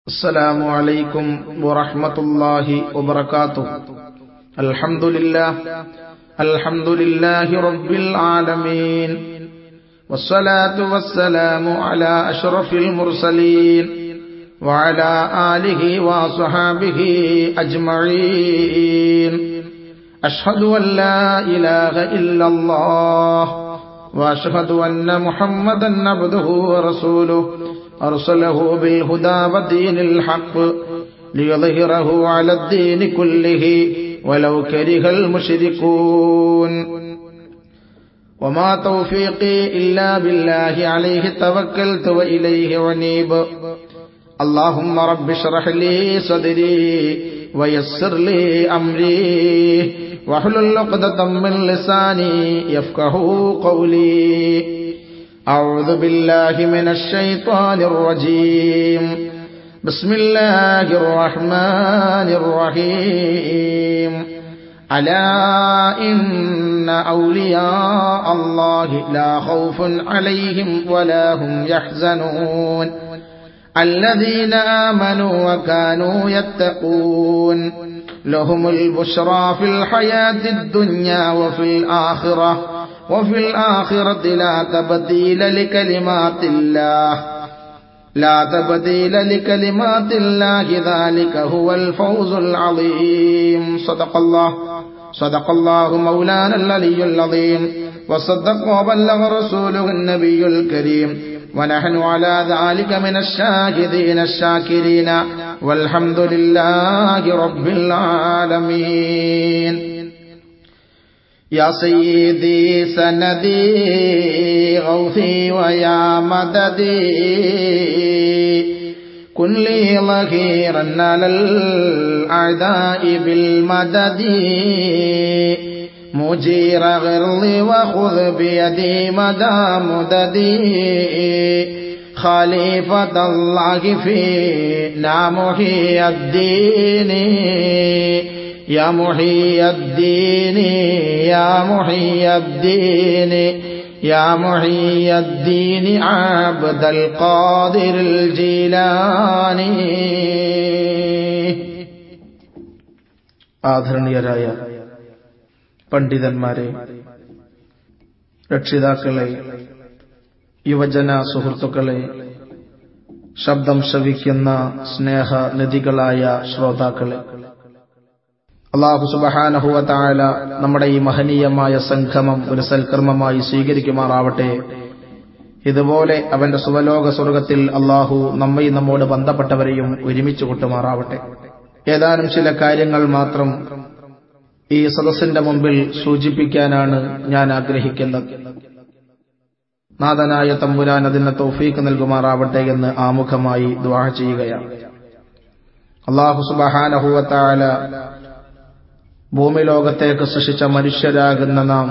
السلام عليكم ورحمة الله وبركاته الحمد لله الحمد لله رب العالمين والصلاة والسلام على أشرف المرسلين وعلى آله وصحابه أجمعين أشهد أن لا إله إلا الله وأشهد أن محمدا عبده ورسوله أرسله بالهدى ودين الحق ليظهره على الدين كله ولو كره المشركون وما توفيقي إلا بالله عليه توكلت وإليه عنيب اللهم رب اشرح لي صدري ويسر لي أمري واحلل عقدة من لساني يفقه قولي أعوذ بالله من الشيطان الرجيم بسم الله الرحمن الرحيم ألا إن أولياء الله لا خوف عليهم ولا هم يحزنون الذين آمنوا وكانوا يتقون لهم البشرى في الحياة الدنيا وفي الآخرة وفي الآخرة لا تبديل لكلمات الله لا تبديل لكلمات الله ذلك هو الفوز العظيم صدق الله صدق الله مولانا العلي العظيم وصدق وبلغ رسوله النبي الكريم ونحن على ذلك من الشاهدين الشاكرين والحمد لله رب العالمين يا سيدي سندي غوثي ويا مددي كن لي ظهيرا على الأعداء بالمدد مجير غرضي وخذ بيدي مدى مددي خليفة الله فينا محي الدين يا محي الدين يا محي الدين يا محي الدين عبد القادر الجيلاني ആദരണീയരായ പണ്ഡിതന്മാരെ രക്ഷിതാക്കളെ യുവജന സുഹൃത്തുക്കളെ ശബ്ദം ശ്രവിക്കുന്ന സ്നേഹ നദികളായ ശ്രോതാക്കളെ അള്ളാഹു സുബഹാനഹുവ താല നമ്മുടെ ഈ മഹനീയമായ സംഗമം ഒരു സൽക്കർമ്മമായി സ്വീകരിക്കുമാറാവട്ടെ ഇതുപോലെ അവന്റെ സുവലോക സ്വർഗത്തിൽ അള്ളാഹു നമ്മയും നമ്മോട് ബന്ധപ്പെട്ടവരെയും ഒരുമിച്ച് കൂട്ടുമാറാവട്ടെ ഏതാനും ചില കാര്യങ്ങൾ മാത്രം ഈ സദസ്സിന്റെ മുമ്പിൽ സൂചിപ്പിക്കാനാണ് ഞാൻ ആഗ്രഹിക്കുന്നത് നാഥനായ തമ്പുരാൻ അതിന് തൗഫീക്ക് നൽകുമാറാവട്ടെ എന്ന് ആമുഖമായി ദ്വാ ചെയ്യുകയാണ് അള്ളാഹു സുബഹാനഹുവത്താല ഭൂമി ലോകത്തേക്ക് സൃഷ്ടിച്ച മനുഷ്യരാകുന്ന നാം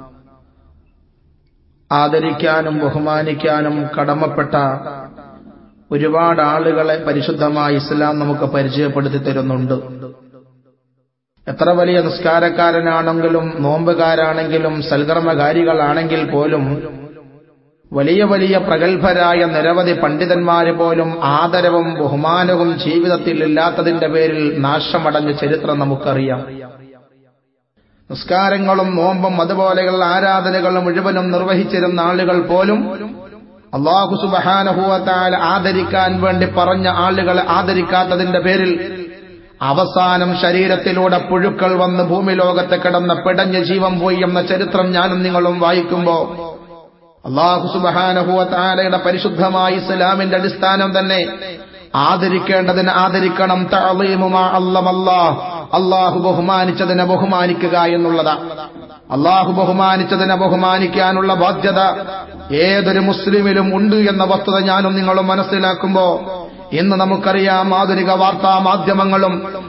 ആദരിക്കാനും ബഹുമാനിക്കാനും കടമപ്പെട്ട ഒരുപാട് ആളുകളെ പരിശുദ്ധമായ ഇസ്ലാം നമുക്ക് പരിചയപ്പെടുത്തി തരുന്നുണ്ട് എത്ര വലിയ നിസ്കാരക്കാരനാണെങ്കിലും നോമ്പുകാരാണെങ്കിലും സൽക്കർമ്മകാരികളാണെങ്കിൽ പോലും വലിയ വലിയ പ്രഗത്ഭരായ നിരവധി പണ്ഡിതന്മാര് പോലും ആദരവും ബഹുമാനവും ജീവിതത്തിൽ ഇല്ലാത്തതിന്റെ പേരിൽ നാശമടഞ്ഞ ചരിത്രം നമുക്കറിയാം നിസ്കാരങ്ങളും നോമ്പും അതുപോലെയുള്ള ആരാധനകളും മുഴുവനും നിർവഹിച്ചിരുന്ന ആളുകൾ പോലും അള്ളാഹു സുബഹാനഹുവത്താൽ ആദരിക്കാൻ വേണ്ടി പറഞ്ഞ ആളുകളെ ആദരിക്കാത്തതിന്റെ പേരിൽ അവസാനം ശരീരത്തിലൂടെ പുഴുക്കൾ വന്ന് ഭൂമി ലോകത്ത് കിടന്ന പിടഞ്ഞ ജീവൻ പോയി എന്ന ചരിത്രം ഞാനും നിങ്ങളും വായിക്കുമ്പോ അള്ളാഹു സുബഹാനഹുവത്താലയുടെ പരിശുദ്ധമായ ഇസ്ലാമിന്റെ അടിസ്ഥാനം തന്നെ ആദരിക്കേണ്ടതിന് ആദരിക്കണം തളീമുമാ അല്ലമല്ലാ അള്ളാഹു ബഹുമാനിച്ചതിനെ ബഹുമാനിക്കുക എന്നുള്ളതാ അള്ളാഹു ബഹുമാനിച്ചതിനെ ബഹുമാനിക്കാനുള്ള ബാധ്യത ഏതൊരു മുസ്ലിമിലും ഉണ്ട് എന്ന വസ്തുത ഞാനും നിങ്ങളും മനസ്സിലാക്കുമ്പോ ഇന്ന് നമുക്കറിയാം ആധുനിക വാർത്താ മാധ്യമങ്ങളും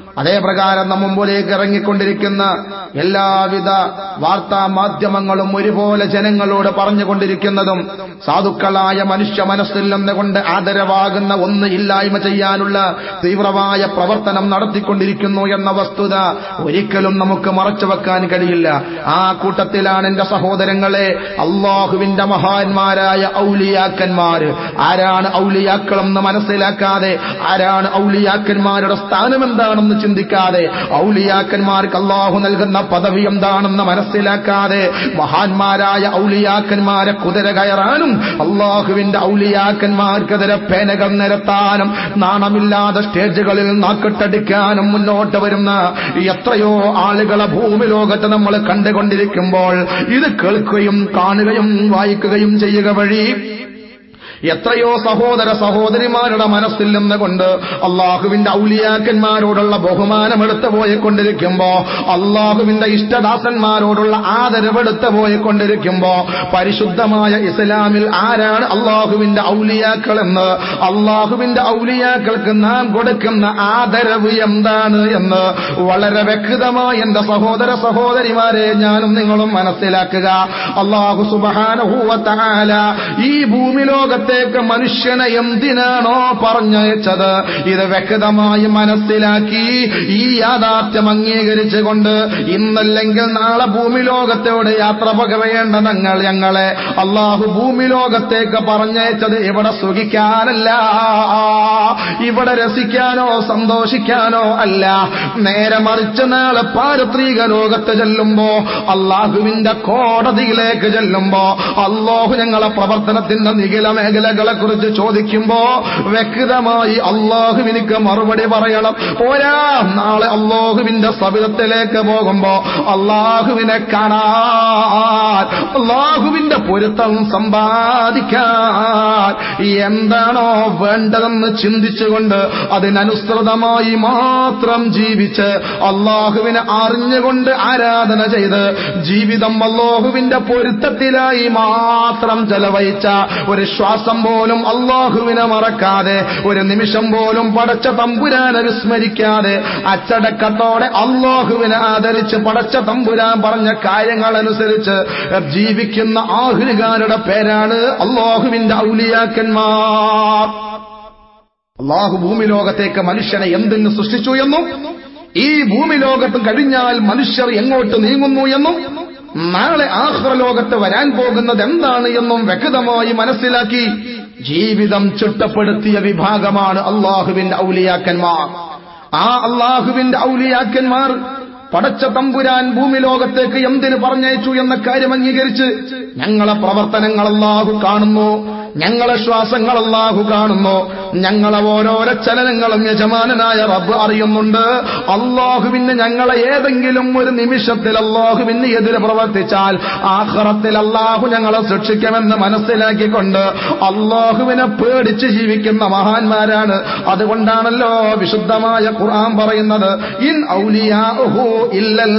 അതേ പ്രകാരം നമ്മ മുമ്പിലേക്ക് ഇറങ്ങിക്കൊണ്ടിരിക്കുന്ന എല്ലാവിധ വാർത്താ മാധ്യമങ്ങളും ഒരുപോലെ ജനങ്ങളോട് പറഞ്ഞുകൊണ്ടിരിക്കുന്നതും സാധുക്കളായ മനുഷ്യ മനസ്സിൽ നിന്നുകൊണ്ട് ആദരവാകുന്ന ഒന്ന് ഇല്ലായ്മ ചെയ്യാനുള്ള തീവ്രമായ പ്രവർത്തനം നടത്തിക്കൊണ്ടിരിക്കുന്നു എന്ന വസ്തുത ഒരിക്കലും നമുക്ക് മറച്ചു വെക്കാൻ കഴിയില്ല ആ കൂട്ടത്തിലാണ് എന്റെ സഹോദരങ്ങളെ അള്ളാഹുവിന്റെ മഹാന്മാരായ ഔലിയാക്കന്മാര് ആരാണ് ഔലിയാക്കളെന്ന് മനസ്സിലാക്കാതെ ആരാണ് ഔലിയാക്കന്മാരുടെ സ്ഥാനം എന്താണെന്ന് ചിന്തിക്കാതെ ഔലിയാക്കന്മാർക്ക് അള്ളാഹു നൽകുന്ന പദവി എന്താണെന്ന് മനസ്സിലാക്കാതെ മഹാന്മാരായ ഔലിയാക്കന്മാരെ കുതിര കയറാനും അള്ളാഹുവിന്റെ ഔലിയാക്കന്മാർക്കെതിരെ പേനകൾ നിരത്താനും നാണമില്ലാതെ സ്റ്റേജുകളിൽ നാക്കിട്ടടിക്കാനും മുന്നോട്ട് വരുന്ന എത്രയോ ആളുകളെ ഭൂമി ലോകത്ത് നമ്മൾ കണ്ടുകൊണ്ടിരിക്കുമ്പോൾ ഇത് കേൾക്കുകയും കാണുകയും വായിക്കുകയും ചെയ്യുക വഴി എത്രയോ സഹോദര സഹോദരിമാരുടെ മനസ്സിൽ നിന്നുകൊണ്ട് അള്ളാഹുവിന്റെ ഔലിയാക്കന്മാരോടുള്ള ബഹുമാനം എടുത്തു പോയിക്കൊണ്ടിരിക്കുമ്പോ അള്ളാഹുവിന്റെ ഇഷ്ടദാസന്മാരോടുള്ള ആദരവ് എടുത്തു പോയിക്കൊണ്ടിരിക്കുമ്പോ പരിശുദ്ധമായ ഇസ്ലാമിൽ ആരാണ് അള്ളാഹുവിന്റെ ഔലിയാക്കളെന്ന് അള്ളാഹുവിന്റെ ഔലിയാക്കൾക്ക് നാം കൊടുക്കുന്ന ആദരവ് എന്താണ് എന്ന് വളരെ വ്യക്തമായി എന്റെ സഹോദര സഹോദരിമാരെ ഞാനും നിങ്ങളും മനസ്സിലാക്കുക അള്ളാഹു സുബാനഹൂവത്താല ഈ ഭൂമി ലോകത്തേക്ക് മനുഷ്യനെ എന്തിനാണോ പറഞ്ഞയച്ചത് ഇത് വ്യക്തമായി മനസ്സിലാക്കി ഈ യാഥാർത്ഥ്യം അംഗീകരിച്ചുകൊണ്ട് ഇന്നല്ലെങ്കിൽ നാളെ ഭൂമി ലോകത്തോട് യാത്ര പകവേണ്ട ഞങ്ങൾ ഞങ്ങളെ അള്ളാഹു ഭൂമി ലോകത്തേക്ക് പറഞ്ഞയച്ചത് ഇവിടെ സുഖിക്കാനല്ല ഇവിടെ രസിക്കാനോ സന്തോഷിക്കാനോ അല്ല നേരെ മറിച്ച് നാളെ പാരത്രിക ലോകത്ത് ചെല്ലുമ്പോ അള്ളാഹുവിന്റെ കോടതിയിലേക്ക് ചെല്ലുമ്പോ അള്ളാഹു ഞങ്ങളെ പ്രവർത്തനത്തിന്റെ നിഖില മേഖലകളെ കുറിച്ച് ചോദിക്കുമ്പോ വ്യക്തമായി അള്ളാഹുവിനിക്ക് മറുപടി പറയണം പോരാ നാളെ അള്ളാഹുവിന്റെ സവിധത്തിലേക്ക് പോകുമ്പോ അള്ളാഹുവിനെ കാണാൻ അള്ളാഹുവിന്റെ പൊരുത്തം സമ്പാദിക്കാൻ എന്താണോ വേണ്ടതെന്ന് ചിന്തിച്ചുകൊണ്ട് അതിനനുസൃതമായി മാത്രം ജീവിച്ച് അള്ളാഹുവിനെ അറിഞ്ഞുകൊണ്ട് ആരാധന ചെയ്ത് ജീവിതം അള്ളാഹുവിന്റെ പൊരുത്തത്തിലായി മാത്രം ചെലവഴിച്ച ഒരു ശ്വാസം പോലും അള്ളാഹുവിനെ മറക്കാതെ ഒരു നിമിഷം പോലും പടച്ച തമ്പുരാനെ വിസ്മരിക്കാതെ അച്ചടക്കത്തോടെ അള്ളാഹുവിനെ ആദരിച്ച് പടച്ച തമ്പുരാൻ പറഞ്ഞ കാര്യങ്ങൾ അനുസരിച്ച് ജീവിക്കുന്ന ആഹുലുകാരുടെ പേരാണ് അള്ളാഹുവിന്റെ ഔലിയാക്കന്മാർ അള്ളാഹു ഭൂമി ലോകത്തേക്ക് മനുഷ്യനെ എന്തിന് സൃഷ്ടിച്ചു എന്നും ഈ ഭൂമി ലോകത്ത് കഴിഞ്ഞാൽ മനുഷ്യർ എങ്ങോട്ട് നീങ്ങുന്നു എന്നും നാളെ ആഹ്റ ലോകത്ത് വരാൻ പോകുന്നത് എന്താണ് എന്നും വ്യക്തമായി മനസ്സിലാക്കി ജീവിതം ചിട്ടപ്പെടുത്തിയ വിഭാഗമാണ് അള്ളാഹുവിന്റെ ഔലിയാക്കന്മാർ ആ അള്ളാഹുവിന്റെ ഔലിയാക്കന്മാർ പടച്ച തമ്പുരാൻ ഭൂമി ലോകത്തേക്ക് എന്തിനു പറഞ്ഞയച്ചു എന്ന കാര്യം അംഗീകരിച്ച് ഞങ്ങളെ പ്രവർത്തനങ്ങൾ അള്ളാഹു കാണുന്നു ഞങ്ങളെ ശ്വാസങ്ങൾ അള്ളാഹു കാണുന്നു ഞങ്ങളെ ഓരോരോ ചലനങ്ങളും യജമാനനായ റബ്ബ് അറിയുന്നുണ്ട് അള്ളാഹുവിന് ഞങ്ങളെ ഏതെങ്കിലും ഒരു നിമിഷത്തിൽ അള്ളാഹുവിന് എതിരെ പ്രവർത്തിച്ചാൽ ആഹ്റത്തിൽ അള്ളാഹു ഞങ്ങളെ ശിക്ഷിക്കുമെന്ന് മനസ്സിലാക്കിക്കൊണ്ട് അള്ളാഹുവിനെ പേടിച്ച് ജീവിക്കുന്ന മഹാന്മാരാണ് അതുകൊണ്ടാണല്ലോ വിശുദ്ധമായ ഖുർആൻ പറയുന്നത് ഇൻ ഔലിയാഹു ഇല്ലൽ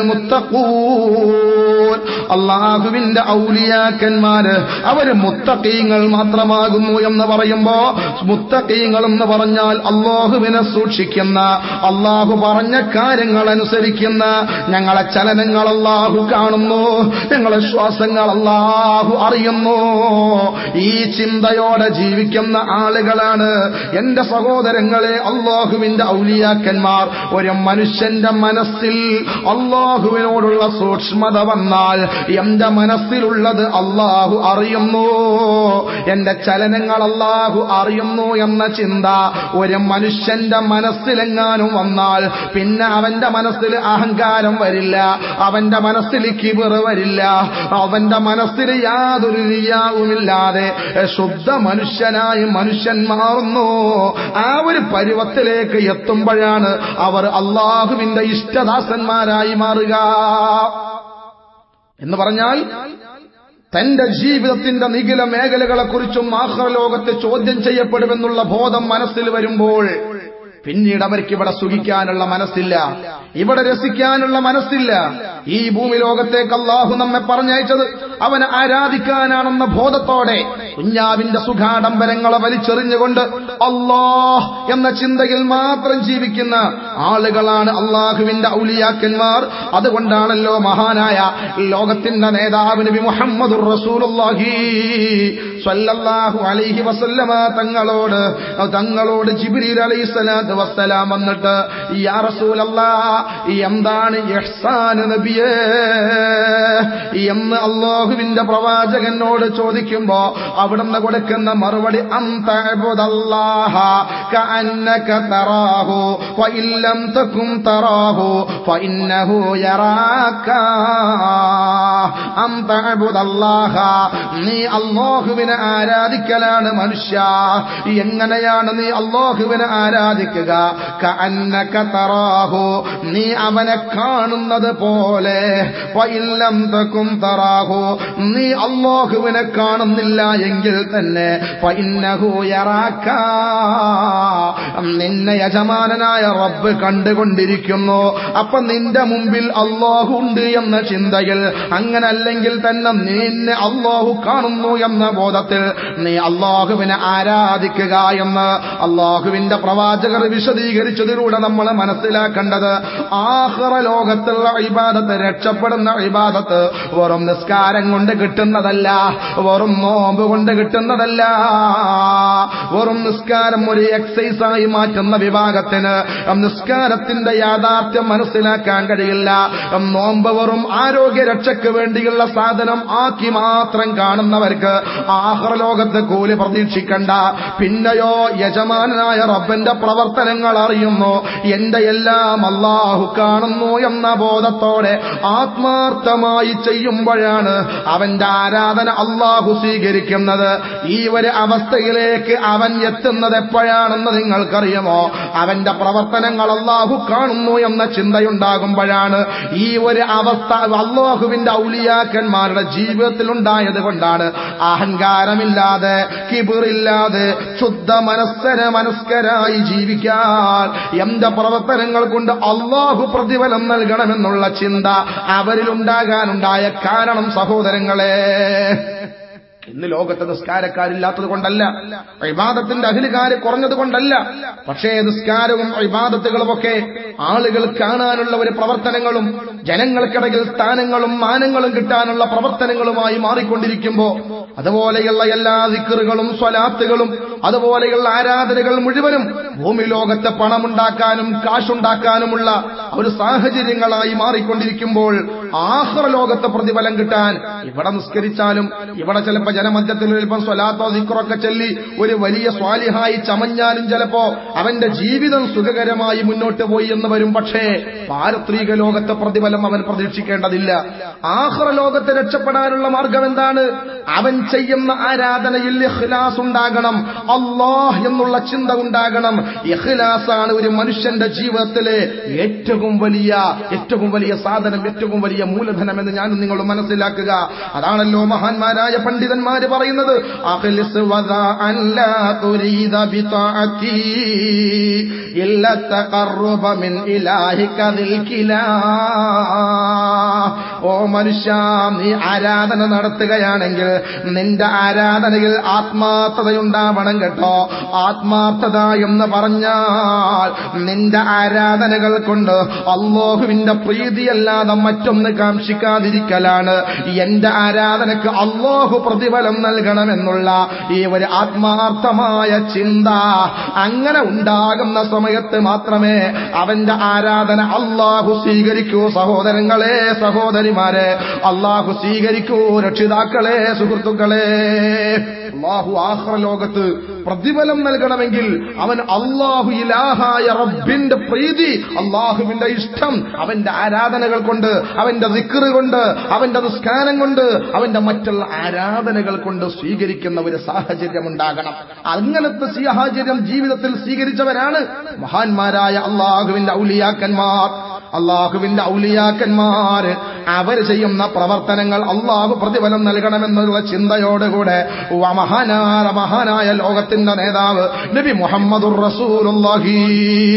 മുത്തഖൂൻ അള്ളാഹുവിന്റെ ഔലിയാക്കന്മാര് അവര് മുത്തഖീങ്ങൾ മാത്രമാകുന്നു എന്ന് പറയുമ്പോ മുത്തഖീങ്ങൾ എന്ന് പറഞ്ഞാൽ അള്ളാഹുവിനെ സൂക്ഷിക്കുന്ന അള്ളാഹു പറഞ്ഞ കാര്യങ്ങൾ അനുസരിക്കുന്ന ഞങ്ങളെ ചലനങ്ങൾ അള്ളാഹു കാണുന്നു ഞങ്ങളെ ശ്വാസങ്ങൾ അള്ളാഹു അറിയുന്നു ഈ ചിന്തയോടെ ജീവിക്കുന്ന ആളുകളാണ് എന്റെ സഹോദരങ്ങളെ അള്ളാഹുവിന്റെ ഔലിയാക്കന്മാർ ഒരു മനുഷ്യന്റെ മനസ്സിൽ അള്ളാഹുവിനോടുള്ള സൂക്ഷ്മത വന്നാൽ എന്റെ മനസ്സിലുള്ളത് അള്ളാഹു അറിയുന്നു എന്റെ ചലനങ്ങൾ അള്ളാഹു അറിയുന്നു എന്ന ചിന്ത ഒരു മനുഷ്യന്റെ മനസ്സിലെങ്ങാനും വന്നാൽ പിന്നെ അവന്റെ മനസ്സിൽ അഹങ്കാരം വരില്ല അവന്റെ മനസ്സിൽ കിബിർ വരില്ല അവന്റെ മനസ്സിൽ യാതൊരു റിയാവുമില്ലാതെ ശുദ്ധ മനുഷ്യനായി മനുഷ്യൻ മാറുന്നു ആ ഒരു പരുവത്തിലേക്ക് എത്തുമ്പോഴാണ് അവർ അള്ളാഹുവിന്റെ ഇഷ്ടദാസന്മാരായി മാറുക എന്ന് പറഞ്ഞാൽ തന്റെ ജീവിതത്തിന്റെ നിഖില മേഖലകളെക്കുറിച്ചും ആഹ്റലോകത്തെ ചോദ്യം ചെയ്യപ്പെടുമെന്നുള്ള ബോധം മനസ്സിൽ വരുമ്പോൾ പിന്നീട് അവർക്ക് ഇവിടെ സുഖിക്കാനുള്ള മനസ്സില്ല ഇവിടെ രസിക്കാനുള്ള മനസ്സില്ല ഈ ഭൂമി ലോകത്തേക്ക് അള്ളാഹു നമ്മെ പറഞ്ഞയച്ചത് അവനെ ആരാധിക്കാനാണെന്ന ബോധത്തോടെ കുഞ്ഞാവിന്റെ സുഖാഡംബരങ്ങളെ വലിച്ചെറിഞ്ഞുകൊണ്ട് അള്ളാഹ് എന്ന ചിന്തയിൽ മാത്രം ജീവിക്കുന്ന ആളുകളാണ് അള്ളാഹുവിന്റെ ഔലിയാക്കന്മാർ അതുകൊണ്ടാണല്ലോ മഹാനായ ലോകത്തിന്റെ നേതാവ് നബി മുഹമ്മദ് റസൂലുള്ളാഹി സ്വല്ലല്ലാഹു അലൈഹി വസല്ലമ തങ്ങളോട് തങ്ങളോട് ജിബ്രീൽ അലൈഹി സ്വലാത്തു വസ്സലാം വന്നിട്ട് യാ റസൂലല്ലാ എന്താണ് ഇഹ്സാൻ നബിയേ എന്ന് അള്ളാഹുവിന്റെ പ്രവാചകനോട് ചോദിക്കുമ്പോ അവിടുന്ന് കൊടുക്കുന്ന മറുപടി അന്തഅബുദല്ലാഹ കഅന്നക തറാഹു ഫഇൻ ലം തകും തറാഹു ഫഇന്നഹു യറാക അന്തഅബുദല്ലാഹ നീ അള്ളാഹുവിനെ ആരാധിക്കലാണ് മനുഷ്യ എങ്ങനെയാണ് നീ അള്ളാഹുവിനെ ആരാധിക്കുക കഅന്നക തറാഹു നീ അവനെ കാണുന്നത് പോലെ വഇല്ലം തകും തറാഹു നീ അള്ളാഹുവിനെ കാണുന്നില്ല എങ്കിൽ തന്നെ ഫഇന്നഹു യറാക നിന്നെ യജമാനനായ റബ്ബ് കണ്ടുകൊണ്ടിരിക്കുന്നു അപ്പൊ നിന്റെ മുമ്പിൽ അള്ളാഹു ഉണ്ട് എന്ന ചിന്തയിൽ അങ്ങനെ അല്ലെങ്കിൽ തന്നെ നിന്നെ അള്ളാഹു കാണുന്നു എന്ന ബോധത്തിൽ നീ അള്ളാഹുവിനെ ആരാധിക്കുക എന്ന് അള്ളാഹുവിന്റെ പ്രവാചകർ വിശദീകരിച്ചതിലൂടെ നമ്മൾ മനസ്സിലാക്കേണ്ടത് ആഹ്റ ലോകത്തുള്ള ഇബാദത്ത് രക്ഷപ്പെടുന്ന ഇബാദത്ത് വെറും നിസ്കാരം കൊണ്ട് കിട്ടുന്നതല്ല വെറും നോമ്പ് കൊണ്ട് കിട്ടുന്നതല്ല വെറും നിസ്കാരം ഒരു എക്സൈസായി മാറ്റുന്ന വിഭാഗത്തിന് നിസ്കാരത്തിന്റെ യാഥാർത്ഥ്യം മനസ്സിലാക്കാൻ കഴിയില്ല നോമ്പ് വെറും ആരോഗ്യ രക്ഷയ്ക്ക് വേണ്ടിയുള്ള സാധനം ആക്കി മാത്രം കാണുന്നവർക്ക് ആഹ്റ ലോകത്ത് കൂലി പ്രതീക്ഷിക്കണ്ട പിന്നെയോ യജമാനായ റബ്ബന്റെ പ്രവർത്തനങ്ങൾ അറിയുന്നു എന്റെ എല്ലാം അള്ളാഹു കാണുന്നു എന്ന ബോധത്തോടെ ആത്മാർത്ഥമായി ചെയ്യുമ്പോഴാണ് അവന്റെ ആരാധന അള്ളാഹു സ്വീകരിക്കുന്നത് ഈ ഒരു അവസ്ഥയിലേക്ക് അവൻ എത്തുന്നത് എപ്പോഴാണെന്ന് നിങ്ങൾക്കറിയുമോ അവന്റെ പ്രവർത്തനങ്ങൾ അള്ളാഹു കാണുന്നു എന്ന ചിന്തയുണ്ടാകുമ്പോഴാണ് ഈ ഒരു അവസ്ഥ അള്ളാഹുവിന്റെ ഔലിയാക്കന്മാരുടെ ജീവിതത്തിൽ ഉണ്ടായത് കൊണ്ടാണ് അഹങ്കാരമില്ലാതെ കിബിറില്ലാതെ ശുദ്ധ മനസ്സര മനസ്കരായി ജീവിക്കാൻ എന്റെ പ്രവർത്തനങ്ങൾ കൊണ്ട് അള്ളാഹു പ്രതിഫലം നൽകണമെന്നുള്ള ചിന്ത അവരിലുണ്ടാകാനുണ്ടായ കാരണം സഹോദരങ്ങളെ ഇന്ന് ലോകത്ത് നിസ്കാരക്കാരില്ലാത്തത് കൊണ്ടല്ല ഇബാദത്തിന്റെ അഹിലുകാര് കുറഞ്ഞത് കൊണ്ടല്ല പക്ഷേ നിസ്കാരവും ഇബാദത്തുകളുമൊക്കെ ആളുകൾ കാണാനുള്ള ഒരു പ്രവർത്തനങ്ങളും ജനങ്ങൾക്കിടയിൽ സ്ഥാനങ്ങളും മാനങ്ങളും കിട്ടാനുള്ള പ്രവർത്തനങ്ങളുമായി മാറിക്കൊണ്ടിരിക്കുമ്പോ അതുപോലെയുള്ള എല്ലാ ദിക്കറുകളും സ്വലാത്തുകളും അതുപോലെയുള്ള ആരാധനകൾ മുഴുവനും ഭൂമി ലോകത്തെ പണമുണ്ടാക്കാനും കാശുണ്ടാക്കാനുമുള്ള ഒരു സാഹചര്യങ്ങളായി മാറിക്കൊണ്ടിരിക്കുമ്പോൾ ആഹ്റ ലോകത്തെ പ്രതിഫലം കിട്ടാൻ ഇവിടെ നിസ്കരിച്ചാലും ഇവിടെ ചിലപ്പോ ജനമധ്യത്തിൽ ചിലപ്പം സ്വലാത്തോ ദിക്റൊക്കെ ചൊല്ലി ഒരു വലിയ സ്വാലിഹായി ചമഞ്ഞാലും ചിലപ്പോ അവന്റെ ജീവിതം സുഖകരമായി മുന്നോട്ട് പോയി എന്ന് വരും പക്ഷേ പാരത്രിക ലോകത്തെ പ്രതിഫലം അവൻ പ്രതീക്ഷിക്കേണ്ടതില്ല ആഹ്റ ലോകത്തെ രക്ഷപ്പെടാനുള്ള മാർഗം എന്താണ് അവൻ ചെയ്യുന്ന ആരാധനയിൽ ഇഖ്ലാസ് ഉണ്ടാകണം അള്ളാഹ് എന്നുള്ള ചിന്ത ഉണ്ടാകണം ഇഖ്ലാസാണ് ഒരു മനുഷ്യന്റെ ജീവിതത്തിലെ ഏറ്റവും വലിയ ഏറ്റവും വലിയ സാധനം ഏറ്റവും വലിയ മൂലധനം എന്ന് ഞാൻ നിങ്ങൾ മനസ്സിലാക്കുക അതാണല്ലോ മഹാന്മാരായ പണ്ഡിതന്മാര് പറയുന്നത് അഖ്ലിസ് വദാ അൻ ലാ തുരീദ ബിതാഅതി ഇല്ല തഖർറുബ മിൻ ഇലാഹിക ദിൽ കിലാ ഓ മനുഷ്യ നീ ആരാധന നടത്തുകയാണെങ്കിൽ നിന്റെ ആരാധനയിൽ ആത്മാർത്ഥതയുണ്ടാവണം കേട്ടോ ആത്മാർത്ഥത എന്ന് പറഞ്ഞാൽ നിന്റെ ആരാധനകൾ കൊണ്ട് അള്ളാഹുവിന്റെ പ്രീതിയല്ലാതെ മറ്റൊന്ന് കാംക്ഷിക്കാതിരിക്കലാണ് എന്റെ ആരാധനക്ക് അള്ളാഹു പ്രതിഫലം നൽകണമെന്നുള്ള ഈ ഒരു ആത്മാർത്ഥമായ ചിന്ത അങ്ങനെ ഉണ്ടാകുന്ന സമയത്ത് മാത്രമേ അവന്റെ ആരാധന അള്ളാഹു സ്വീകരിക്കൂ സഹോദരങ്ങളെ സഹോദരിമാരെ അള്ളാഹു സ്വീകരിക്കൂ രക്ഷിതാക്കളെ സുഹൃത്തുക്കളെ അള്ളാഹു ആഹ്റ ലോകത്ത് പ്രതിഫലം നൽകണമെങ്കിൽ അവൻ അള്ളാഹു ഇലാഹായ റബ്ബിന്റെ പ്രീതി അള്ളാഹുവിന്റെ ഇഷ്ടം അവന്റെ ആരാധനകൾ കൊണ്ട് അവന്റെ ദിക്കറ് കൊണ്ട് അവന്റെ നിസ്കാരം കൊണ്ട് അവന്റെ മറ്റുള്ള ആരാധനകൾ കൊണ്ട് സ്വീകരിക്കുന്ന ഒരു സാഹചര്യം ഉണ്ടാകണം അങ്ങനത്തെ സാഹചര്യം ജീവിതത്തിൽ സ്വീകരിച്ചവരാണ് മഹാന്മാരായ അള്ളാഹുവിന്റെ ഔലിയാക്കന്മാർ അള്ളാഹുവിന്റെ ഔലിയാക്കന്മാര് അവർ ചെയ്യുന്ന പ്രവർത്തനങ്ങൾ അള്ളാഹു പ്രതിഫലം നൽകണമെന്നുള്ള ചിന്തയോടുകൂടെ വ മഹാനായ മഹാനായ ലോകത്തിന്റെ നേതാവ് നബി മുഹമ്മദുർ റസൂലുള്ളാഹി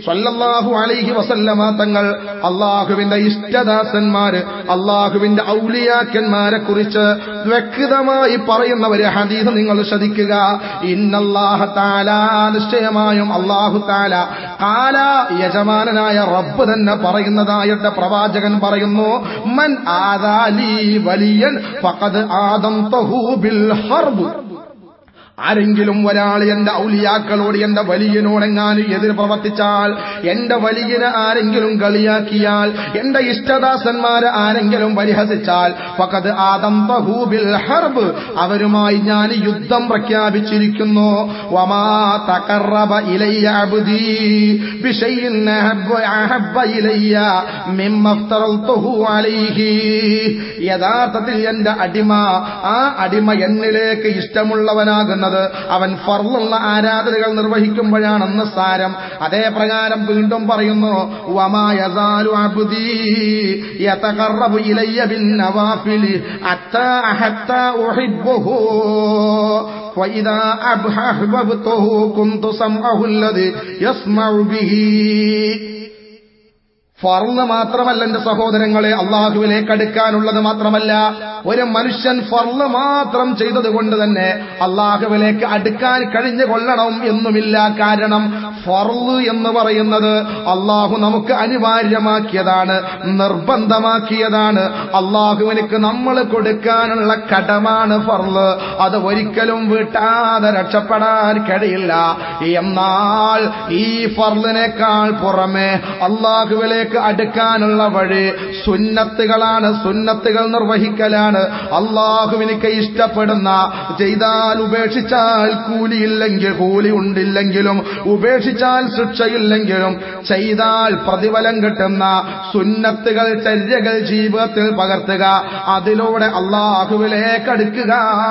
സ്വല്ലല്ലാഹു അലൈഹി വസല്ലമ തങ്ങൾ അള്ളാഹുവിന്റെ ഇഷ്ടദാസന്മാര് അള്ളാഹുവിന്റെ ഔലിയാക്കന്മാരെ കുറിച്ച് വ്യക്തമായി പറയുന്ന ഒരു ഹദീസ് നിങ്ങൾ ശ്രദ്ധിക്കുക ഇന്നല്ലാഹ താല നിശ്ചയമായും അള്ളാഹു താല കാല യജമാനനായ റബ്ബ് തന്നെ പറയുന്നതായിട്ട് പ്രവാചകൻ പറയുന്നു മൻ ആദാലി വലിയൻ ഫഖദ് ആദം ബിൽ ഹർബ് ആരെങ്കിലും ഒരാൾ എന്റെ ഔലിയാക്കളോട് എന്റെ വലിയനോടെങ്ങാനും എതിർ പ്രവർത്തിച്ചാൽ എന്റെ വലിയന് ആരെങ്കിലും കളിയാക്കിയാൽ എന്റെ ഇഷ്ടദാസന്മാരെ ആരെങ്കിലും പരിഹസിച്ചാൽ ഫഖദ് ആദം ബഹൂബിൽ ഹർബ് അവരുമായി ഞാൻ യുദ്ധം പ്രഖ്യാപിച്ചിരിക്കുന്നു വമാ തഖറബ ഇലയ്യ അബ്ദി ബിശൈഇൻ അഹബ്ബ അഹബ്ബ ഇലയ്യ മിമ്മ അഫ്തറൽതുഹു അലൈഹി യഥാർത്ഥത്തിൽ എന്റെ അടിമ ആ അടിമ എന്നിലേക്ക് ഇഷ്ടമുള്ളവനാകുന്നത് അവൻ ഫർലുള്ള ആരാധനകൾ നിർവഹിക്കുമ്പോഴാണെന്ന് സാരം അതേ പ്രകാരം വീണ്ടും പറയുന്നു വമായസാലു അബ്ദി യതഖറബു ഇലയ്യ ബിൻ നവാഫിലി അത്താ ഹത്താ ഉഹിബ്ബുഹു وإذا أحببته كنت سمعه الذي يسمع به ഫർള് മാത്രമല്ല എന്റെ സഹോദരങ്ങളെ അള്ളാഹുവിലേക്ക് അടുക്കാനുള്ളത് മാത്രമല്ല ഒരു മനുഷ്യൻ ഫർള് മാത്രം ചെയ്തത് കൊണ്ട് തന്നെ അള്ളാഹുവിലേക്ക് അടുക്കാൻ കഴിഞ്ഞു കൊള്ളണം എന്നുമില്ല കാരണം ഫർള് എന്ന് പറയുന്നത് അള്ളാഹു നമുക്ക് അനിവാര്യമാക്കിയതാണ് നിർബന്ധമാക്കിയതാണ് അള്ളാഹുവിനക്ക് നമ്മൾ കൊടുക്കാനുള്ള കടമാണ് ഫർള് അത് ഒരിക്കലും വീട്ടാതെ രക്ഷപ്പെടാൻ കഴിയില്ല എന്നാൽ ഈ ഫർളിനേക്കാൾ പുറമെ അള്ളാഹുവിലേക്ക് അള്ളാഹുവിലേക്ക് അടുക്കാനുള്ള വഴി സുന്നത്തുകളാണ് സുന്നത്തുകൾ നിർവഹിക്കലാണ് അള്ളാഹുവിനിക്ക് ഇഷ്ടപ്പെടുന്ന ചെയ്താൽ ഉപേക്ഷിച്ചാൽ കൂലിയില്ലെങ്കിൽ കൂലി ഉണ്ടില്ലെങ്കിലും ഉപേക്ഷിച്ചാൽ ശിക്ഷയില്ലെങ്കിലും ചെയ്താൽ പ്രതിഫലം കിട്ടുന്ന സുന്നത്തുകൾ ചര്യകൾ ജീവിതത്തിൽ പകർത്തുക അതിലൂടെ അള്ളാഹുവിലേക്ക് അടുക്കുക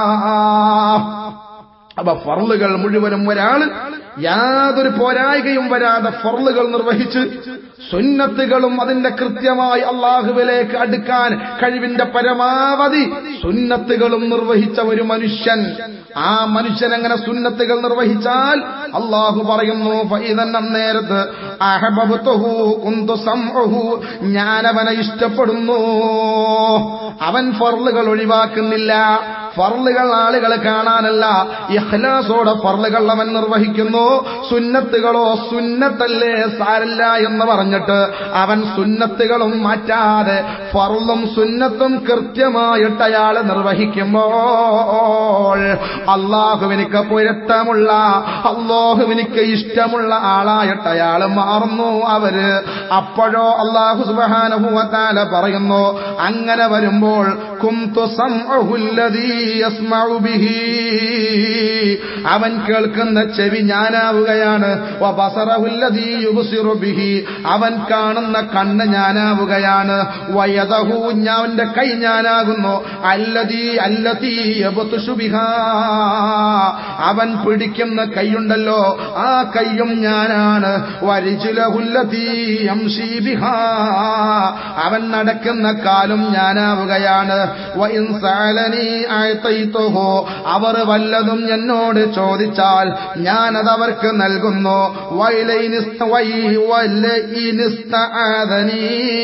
അപ്പൊ ഫർളുകൾ മുഴുവനും ഒരാൾ യാതൊരു പോരായികയും വരാതെ ഫർളുകൾ നിർവഹിച്ച് സുന്നത്തുകളും അതിന്റെ കൃത്യമായി അള്ളാഹുവിലേക്ക് അടുക്കാൻ കഴിവിന്റെ പരമാവധി സുന്നത്തുകളും നിർവഹിച്ച ഒരു മനുഷ്യൻ ആ മനുഷ്യൻ അങ്ങനെ സുന്നത്തുകൾ നിർവഹിച്ചാൽ അള്ളാഹു പറയുന്നു ഫൈതൻ അന്നേരത്ത് അഹബബുഹു കുന്തു സംഹു ഞാനവനെ ഇഷ്ടപ്പെടുന്നു അവൻ ഫർളുകൾ ഒഴിവാക്കുന്നില്ല ഫർളുകൾ ആളുകൾ കാണാനല്ല ഇഖ്ലാസോടെ ഫർളുകൾ അവൻ നിർവഹിക്കുന്നു സുന്നത്തുകളോ സുന്നത്തല്ലേ സാരല്ല എന്ന് പറഞ്ഞിട്ട് അവൻ സുന്നത്തുകളും മാറ്റാതെ ഫർളും സുന്നത്തും കൃത്യമായിട്ട് അയാൾ നിർവഹിക്കുമ്പോൾ അള്ളാഹുവിനിക്ക് പൊരുത്തമുള്ള അള്ളാഹുവിനിക്ക് ഇഷ്ടമുള്ള ആളായിട്ട് അയാൾ മാറുന്നു അവര് അപ്പോഴോ അള്ളാഹു സുബാനുഭവത്താല പറയുന്നു അങ്ങനെ വരുമ്പോൾ കുംതു സംഅഹുല്ലദീ യസ്മഉ ബിഹി അവൻ കേൾക്കുന്ന ചെവി ഞാനാവുകയാണ് വബസറഹുല്ലദീ യുബ്സിറു ബിഹി അവൻ കാണുന്ന കണ്ണ് ഞാനാവുകയാണ് വയദഹു അവന്റെ കൈ ഞാനാകുന്നു അല്ലദീ അല്ലതീ യബ്തുഷു ബിഹാ അവൻ പിടിക്കുന്ന കൈയുണ്ടല്ലോ ആ കൈയും ഞാനാണ് വരിജുലഹുല്ലതീ യംശീ ബിഹാ അവൻ നടക്കുന്ന കാലും ഞാനാവുകയാണ് വഇൻ സഅലനി അഅതൈതുഹു അവർ വല്ലതും എന്നോട് ചോദിച്ചാൽ ഞാനത് അവർക്ക് നൽകുന്നു വൈലൈനിസ്ത വൈ വലൈനിസ്തആദനി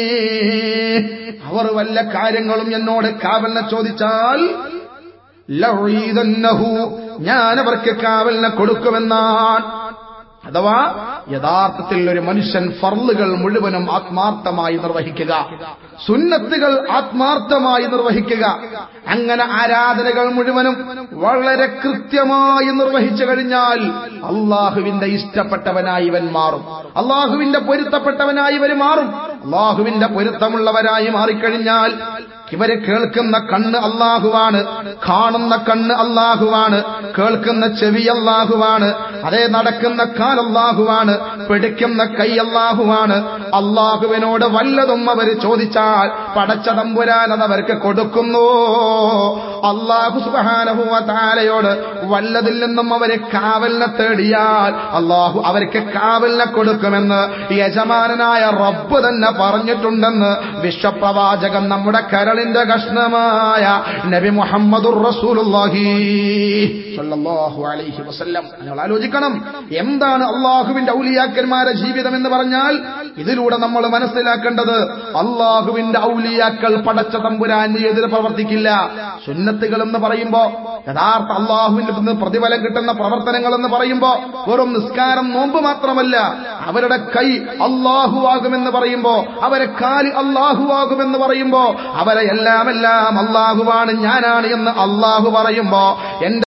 അവർ വല്ല കാര്യങ്ങളും എന്നോട് കാവലിനെ ചോദിച്ചാൽ ലഉീദന്നഹു ഞാൻ അവർക്ക് കാവലിനെ കൊടുക്കുമെന്നാണ് അഥവാ യഥാർത്ഥത്തിൽ ഒരു മനുഷ്യൻ ഫർളുകൾ മുഴുവനും ആത്മാർത്ഥമായി നിർവഹിക്കുക സുന്നത്തുകൾ ആത്മാർത്ഥമായി നിർവഹിക്കുക അങ്ങനെ ആരാധനകൾ മുഴുവനും വളരെ കൃത്യമായി നിർവഹിച്ചു കഴിഞ്ഞാൽ അള്ളാഹുവിന്റെ ഇഷ്ടപ്പെട്ടവനായി ഇവൻ മാറും അള്ളാഹുവിന്റെ പൊരുത്തപ്പെട്ടവനായി ഇവർ മാറും അള്ളാഹുവിന്റെ പൊരുത്തമുള്ളവരായി മാറിക്കഴിഞ്ഞാൽ ഇവര് കേൾക്കുന്ന കണ്ണ് അള്ളാഹുവാണ് കാണുന്ന കണ്ണ് അള്ളാഹുവാണ് കേൾക്കുന്ന ചെവി അള്ളാഹുവാണ് അതേ നടക്കുന്ന കാൽ അള്ളാഹുവാണ് പിടിക്കുന്ന കൈ അള്ളാഹുവാണ് അള്ളാഹുവിനോട് വല്ലതും അവര് ചോദിച്ചാൽ പടച്ച തമ്പുരാൻ അത് അവർക്ക് കൊടുക്കുന്നു അള്ളാഹു സുബാനഹുവ താരയോട് വല്ലതിൽ നിന്നും അവര് കാവലിനെ തേടിയാൽ അള്ളാഹു അവർക്ക് കാവലിനെ കൊടുക്കുമെന്ന് യജമാനനായ റബ്ബ് തന്നെ പറഞ്ഞിട്ടുണ്ടെന്ന് വിശ്വപ്രവാചകൻ നമ്മുടെ കരളിൽ കരളിന്റെ കഷ്ണമായ നബി മുഹമ്മദുർ റസൂലുള്ളാഹി സ്വല്ലല്ലാഹു അലൈഹി വസല്ലം നിങ്ങൾ ആലോചിക്കണം എന്താണ് അള്ളാഹുവിന്റെ ഔലിയാക്കന്മാരെ ജീവിതം എന്ന് പറഞ്ഞാൽ ഇതിലൂടെ നമ്മൾ മനസ്സിലാക്കേണ്ടത് അള്ളാഹുവിന്റെ ഔലിയാക്കൾ പടച്ച തമ്പുരാന്റെ എതിരെ പ്രവർത്തിക്കില്ല സുന്നത്തുകൾ എന്ന് പറയുമ്പോ യഥാർത്ഥ അള്ളാഹുവിന്റെ നിന്ന് പ്രതിഫലം കിട്ടുന്ന പ്രവർത്തനങ്ങൾ എന്ന് പറയുമ്പോ വെറും നിസ്കാരം നോമ്പ് മാത്രമല്ല അവരുടെ കൈ അള്ളാഹുവാകുമെന്ന് പറയുമ്പോ അവരെ കാല് അള്ളാഹുവാകുമെന്ന് പറയുമ്പോ അവരെ എല്ലാം എല്ലാം അള്ളാഹുവാണ് ഞാനാണ് എന്ന് അള്ളാഹു പറയുമ്പോ എന്റെ